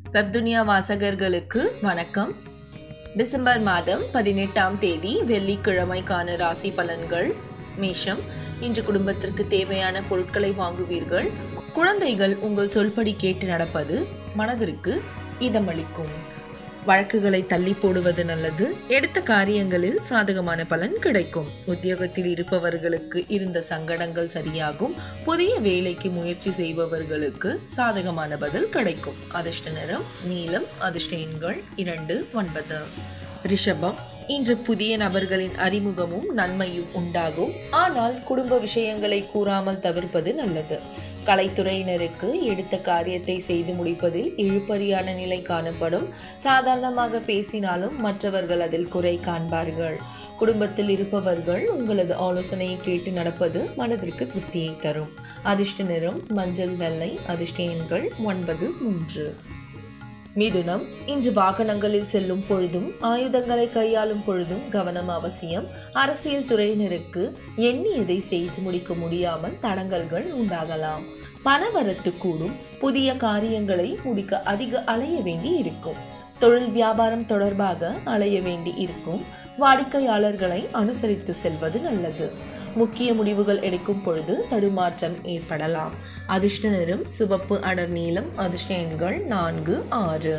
வெப்துனியா வாசகர்களுக்கு வணக்கம் டிசம்பர் மாதம் பதினெட்டாம் தேதி வெள்ளிக்கிழமைக்கான ராசி பலன்கள் மேஷம் இன்று குடும்பத்திற்கு தேவையான பொருட்களை வாங்குவீர்கள் குழந்தைகள் உங்கள் சொல்படி கேட்டு நடப்பது மனதிற்கு இதமளிக்கும் வழக்குகளை தள்ளி போடுவது நல்லது எடுத்த காரியங்களில் சாதகமான பலன் கிடைக்கும் உத்தியோகத்தில் இருப்பவர்களுக்கு இருந்த சங்கடங்கள் சரியாகும் புதிய வேலைக்கு முயற்சி செய்பவர்களுக்கு சாதகமான பதில் கிடைக்கும் அதிர்ஷ்ட நிறம் நீலம் அதிர்ஷ்ட எண்கள் இரண்டு ஒன்பது ரிஷபம் இன்று புதிய நபர்களின் அறிமுகமும் நன்மையும் உண்டாகும் ஆனால் குடும்ப விஷயங்களை கூறாமல் தவிர்ப்பது நல்லது கலைத்துறையினருக்கு எடுத்த காரியத்தை செய்து முடிப்பதில் இழுபறியான நிலை காணப்படும் சாதாரணமாக பேசினாலும் மற்றவர்கள் அதில் குறை காண்பார்கள் குடும்பத்தில் இருப்பவர்கள் உங்களது ஆலோசனையை கேட்டு நடப்பது மனதிற்கு திருப்தியை தரும் அதிர்ஷ்ட நிறம் மஞ்சள் வெள்ளை அதிர்ஷ்ட எண்கள் ஒன்பது மூன்று மிதுனம் இன்று வாகனங்களில் செல்லும் பொழுதும் ஆயுதங்களை கையாளும் பொழுதும் கவனம் அவசியம் அரசியல் துறையினருக்கு எண்ணியதை செய்து முடிக்க முடியாமல் தடங்கல்கள் உண்டாகலாம் பணவரத்து கூடும் புதிய காரியங்களை முடிக்க அதிக அலைய வேண்டி இருக்கும் தொழில் வியாபாரம் தொடர்பாக அலைய வேண்டி இருக்கும் வாடிக்கையாளர்களை அனுசரித்து செல்வது நல்லது முக்கிய முடிவுகள் எடுக்கும் பொழுது தடுமாற்றம் ஏற்படலாம் அதிர்ஷ்ட நிறம் சிவப்பு அடர் நீளம் அதிர்ஷ்ட எண்கள் நான்கு ஆறு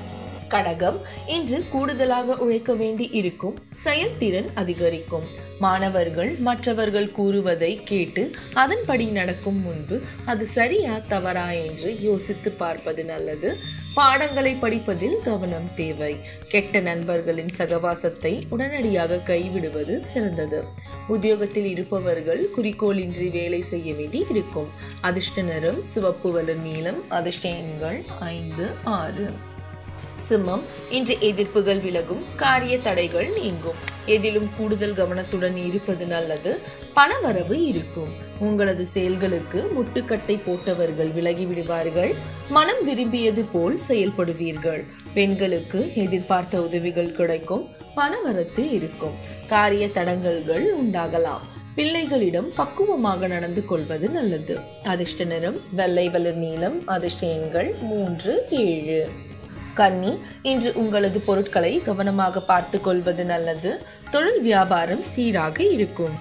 கடகம் இன்று கூடுதலாக உழைக்க வேண்டி இருக்கும் செயல்திறன் அதிகரிக்கும் மாணவர்கள் மற்றவர்கள் கூறுவதை கேட்டு அதன்படி நடக்கும் முன்பு அது சரியா தவறா என்று யோசித்து பார்ப்பது நல்லது பாடங்களை படிப்பதில் கவனம் தேவை கெட்ட நண்பர்களின் சகவாசத்தை உடனடியாக கைவிடுவது சிறந்தது உத்தியோகத்தில் இருப்பவர்கள் குறிக்கோளின்றி வேலை செய்ய வேண்டி இருக்கும் அதிர்ஷ்ட நிறம் சிவப்பு வலர் நீளம் அதிர்ஷ்ட எண்கள் ஐந்து ஆறு சிம்மம் இன்று எதிர்ப்புகள் விலகும் காரிய தடைகள் நீங்கும் எதிலும் கூடுதல் கவனத்துடன் இருப்பது நல்லது பணவரவு இருக்கும் உங்களது செயல்களுக்கு முட்டுக்கட்டை போட்டவர்கள் விலகி விடுவார்கள் மனம் விரும்பியது போல் செயல்படுவீர்கள் பெண்களுக்கு எதிர்பார்த்த உதவிகள் கிடைக்கும் பணவரத்து இருக்கும் காரிய தடங்கல்கள் உண்டாகலாம் பிள்ளைகளிடம் பக்குவமாக நடந்து கொள்வது நல்லது அதிர்ஷ்ட நிறம் வெள்ளை வளர் நீளம் அதிர்ஷ்ட எண்கள் மூன்று ஏழு கன்னி இன்று உங்களது பொருட்களை கவனமாக பார்த்து கொள்வது நல்லது தொழில் வியாபாரம் சீராக இருக்கும்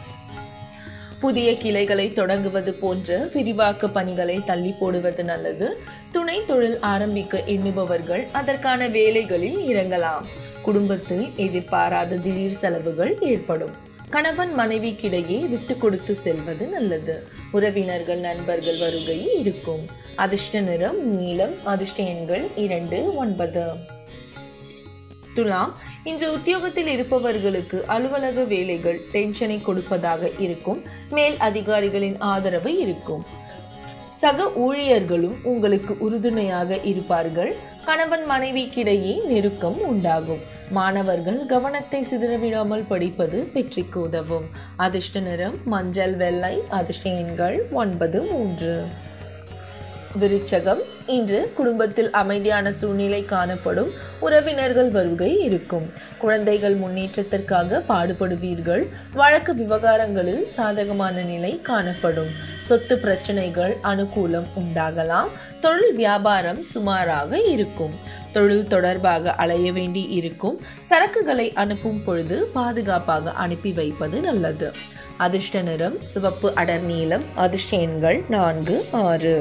புதிய கிளைகளை தொடங்குவது போன்ற விரிவாக்க பணிகளை தள்ளி போடுவது நல்லது துணை தொழில் ஆரம்பிக்க எண்ணுபவர்கள் அதற்கான வேலைகளில் இறங்கலாம் குடும்பத்தில் எதிர்பாராத திடீர் செலவுகள் ஏற்படும் கணவன் மனைவிக்கிடையே விட்டு கொடுத்து செல்வது நல்லது உறவினர்கள் நண்பர்கள் வருகை இருக்கும் அதிர்ஷ்ட நிறம் நீலம் அதிர்ஷ்ட எண்கள் இரண்டு ஒன்பது துலாம் இன்று உத்தியோகத்தில் இருப்பவர்களுக்கு அலுவலக வேலைகள் டென்ஷனை கொடுப்பதாக இருக்கும் மேல் அதிகாரிகளின் ஆதரவு இருக்கும் சக ஊழியர்களும் உங்களுக்கு உறுதுணையாக இருப்பார்கள் கணவன் மனைவிக்கிடையே நெருக்கம் உண்டாகும் மாணவர்கள் கவனத்தை சிதறவிடாமல் படிப்பது வெற்றிக்கு உதவும் அதிர்ஷ்ட நிறம் மஞ்சள் வெள்ளை அதிர்ஷ்ட எண்கள் ஒன்பது மூன்று விருச்சகம் இன்று குடும்பத்தில் அமைதியான சூழ்நிலை காணப்படும் உறவினர்கள் வருகை இருக்கும் குழந்தைகள் முன்னேற்றத்திற்காக பாடுபடுவீர்கள் வழக்கு விவகாரங்களில் சாதகமான நிலை காணப்படும் சொத்து பிரச்சனைகள் அனுகூலம் உண்டாகலாம் தொழில் வியாபாரம் சுமாராக இருக்கும் தொழில் தொடர்பாக அலைய வேண்டி இருக்கும் சரக்குகளை அனுப்பும் பொழுது பாதுகாப்பாக அனுப்பி வைப்பது நல்லது அதிர்ஷ்ட நிறம் சிவப்பு அடர் நீளம் அதிர்ஷ்ட எண்கள் நான்கு ஆறு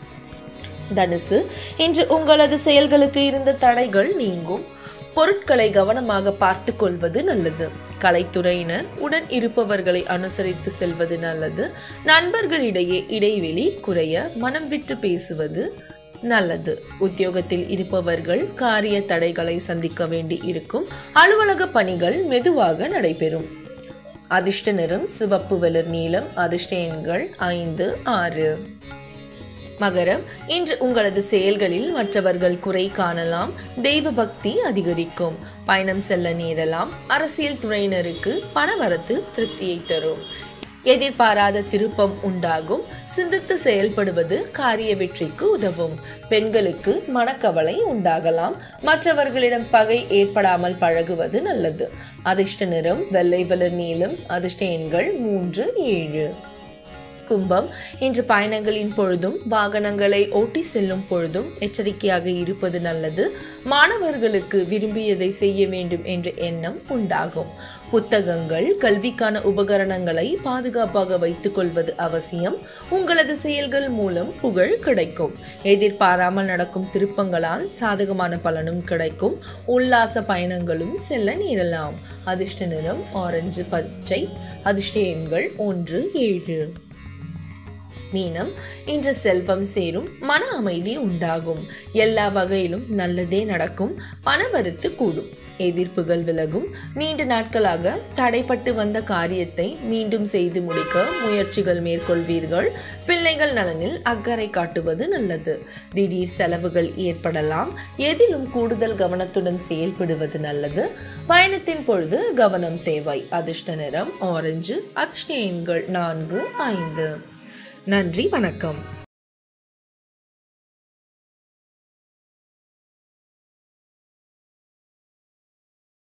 தனுசு இன்று உங்களது செயல்களுக்கு இருந்த தடைகள் நீங்கும் பொருட்களை கவனமாக பார்த்து கொள்வது நல்லது கலைத்துறையினர் உடன் இருப்பவர்களை அனுசரித்து செல்வது நல்லது நண்பர்களிடையே இடைவெளி குறைய மனம் விட்டு பேசுவது நல்லது உத்தியோகத்தில் இருப்பவர்கள் காரிய தடைகளை சந்திக்க வேண்டி இருக்கும் அலுவலக பணிகள் மெதுவாக நடைபெறும் அதிர்ஷ்ட நிறம் சிவப்பு வெளிர் நீளம் அதிர்ஷ்ட எண்கள் ஐந்து ஆறு மகரம் இன்று உங்களது செயல்களில் மற்றவர்கள் குறை காணலாம் தெய்வ பக்தி அதிகரிக்கும் பயணம் செல்ல நேரலாம் அரசியல் துறையினருக்கு பணவரத்து திருப்தியை தரும் எதிர்பாராத திருப்பம் உண்டாகும் சிந்தித்து செயல்படுவது காரிய வெற்றிக்கு உதவும் பெண்களுக்கு மனக்கவலை உண்டாகலாம் மற்றவர்களிடம் பகை ஏற்படாமல் பழகுவது நல்லது அதிர்ஷ்ட நிறம் வெள்ளை வளர் நீளம் அதிர்ஷ்ட எண்கள் மூன்று ஏழு கும்பம் இன்று பயணங்களின் பொழுதும் வாகனங்களை ஓட்டி செல்லும் பொழுதும் எச்சரிக்கையாக இருப்பது நல்லது மாணவர்களுக்கு விரும்பியதை செய்ய வேண்டும் என்ற எண்ணம் உண்டாகும் புத்தகங்கள் கல்விக்கான உபகரணங்களை பாதுகாப்பாக வைத்துக் கொள்வது அவசியம் உங்களது செயல்கள் மூலம் புகழ் கிடைக்கும் எதிர்பாராமல் நடக்கும் திருப்பங்களால் சாதகமான பலனும் கிடைக்கும் உல்லாச பயணங்களும் செல்ல நேரலாம் அதிர்ஷ்ட நிறம் ஆரஞ்சு பச்சை அதிர்ஷ்ட எண்கள் ஒன்று ஏழு மீனம் இன்று செல்வம் சேரும் மன அமைதி உண்டாகும் எல்லா வகையிலும் நல்லதே நடக்கும் பணவரத்து கூடும் எதிர்ப்புகள் விலகும் நீண்ட நாட்களாக தடைப்பட்டு வந்த காரியத்தை மீண்டும் செய்து முடிக்க முயற்சிகள் மேற்கொள்வீர்கள் பிள்ளைகள் நலனில் அக்கறை காட்டுவது நல்லது திடீர் செலவுகள் ஏற்படலாம் எதிலும் கூடுதல் கவனத்துடன் செயல்படுவது நல்லது பயணத்தின் பொழுது கவனம் தேவை அதிர்ஷ்ட நிறம் ஆரஞ்சு அதிர்ஷ்ட எண்கள் நான்கு ஐந்து நன்றி வணக்கம்